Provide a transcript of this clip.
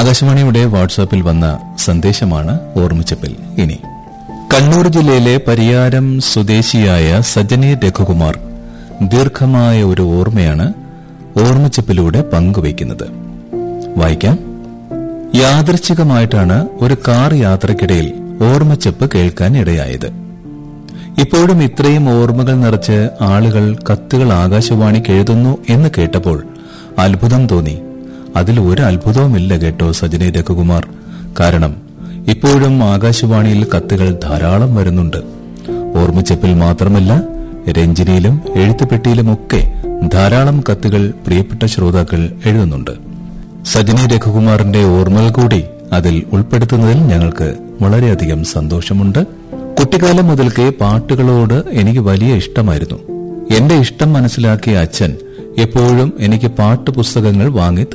ആകാശവാണിയുടെ വാട്സാപ്പിൽ വന്ന സന്ദേശമാണ് ഓർമ്മിച്ചപ്പിൽ ഇനി കണ്ണൂർ ജില്ലയിലെ പരിയാരം സ്വദേശിയായ സജനി രഘുകുമാർ ദീർഘമായ ഒരു ഓർമ്മയാണ് ഓർമ്മിച്ചപ്പിലൂടെ പങ്കുവയ്ക്കുന്നത് വായിക്കാം യാദൃച്ഛികമായിട്ടാണ് ഒരു കാർ യാത്രക്കിടയിൽ ഓർമ്മച്ചപ്പ് കേൾക്കാൻ ഇടയായത് ഇപ്പോഴും ഇത്രയും ഓർമ്മകൾ നിറച്ച് ആളുകൾ കത്തുകൾ ആകാശവാണിക്ക് എഴുതുന്നു എന്ന് കേട്ടപ്പോൾ അത്ഭുതം തോന്നി അതിൽ ഒരു അത്ഭുതവുമില്ല കേട്ടോ സജനി രഘുകുമാർ കാരണം ഇപ്പോഴും ആകാശവാണിയിൽ കത്തുകൾ ധാരാളം വരുന്നുണ്ട് ഓർമ്മച്ചപ്പിൽ മാത്രമല്ല രഞ്ജിനിയിലും എഴുത്തുപെട്ടിയിലുമൊക്കെ ധാരാളം കത്തുകൾ പ്രിയപ്പെട്ട ശ്രോതാക്കൾ എഴുതുന്നുണ്ട് സജനി രഘുകുമാറിന്റെ ഓർമ്മകൾ കൂടി അതിൽ ഉൾപ്പെടുത്തുന്നതിൽ ഞങ്ങൾക്ക് വളരെയധികം സന്തോഷമുണ്ട് കുട്ടിക്കാലം മുതൽക്കേ പാട്ടുകളോട് എനിക്ക് വലിയ ഇഷ്ടമായിരുന്നു എന്റെ ഇഷ്ടം മനസ്സിലാക്കിയ അച്ഛൻ എപ്പോഴും എനിക്ക് പാട്ടുപുസ്തകങ്ങൾ വാങ്ങി